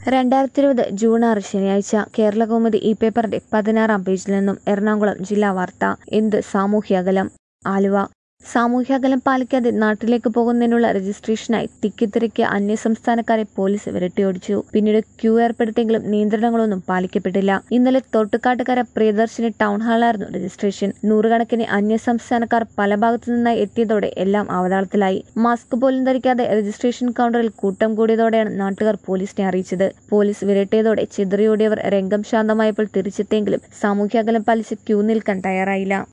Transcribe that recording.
രണ്ടായിരത്തി ഇരുപത് ജൂൺ ആറ് ശനിയാഴ്ച കേരളകൗമുദി ഈ പേപ്പറിന്റെ പതിനാറാം പേജിൽ നിന്നും എറണാകുളം ജില്ലാ വാർത്ത എന്ത് സാമൂഹ്യ അകലം ആലുവ സാമൂഹ്യ അകലം പാലിക്കാതെ നാട്ടിലേക്ക് പോകുന്നതിനുള്ള രജിസ്ട്രേഷനായി തിക്കിത്തിരക്കിയ അന്യസംസ്ഥാനക്കാരെ പോലീസ് വിരട്ടിയോടിച്ചു പിന്നീട് ക്യൂ ഏർപ്പെടുത്തിയെങ്കിലും നിയന്ത്രണങ്ങളൊന്നും പാലിക്കപ്പെട്ടില്ല ഇന്നലെ തൊട്ടുകാട്ടുകര പ്രിയദർശിനി ടൗൺ ഹാളായിരുന്നു രജിസ്ട്രേഷൻ നൂറുകണക്കിന് അന്യസംസ്ഥാനക്കാർ പല ഭാഗത്തു നിന്നായി എത്തിയതോടെ എല്ലാം അവതാളത്തിലായി മാസ്ക് പോലും ധരിക്കാതെ രജിസ്ട്രേഷൻ കൗണ്ടറിൽ കൂട്ടം കൂടിയതോടെയാണ് നാട്ടുകാർ പോലീസിനെ അറിയിച്ചത് പോലീസ് വിരട്ടിയതോടെ ചിതറിയോടിയവർ രംഗം ശാന്തമായപ്പോൾ തിരിച്ചെത്തിയെങ്കിലും സാമൂഹ്യ അകലം പാലിച്ച് ക്യൂ നിൽക്കാൻ തയ്യാറായില്ല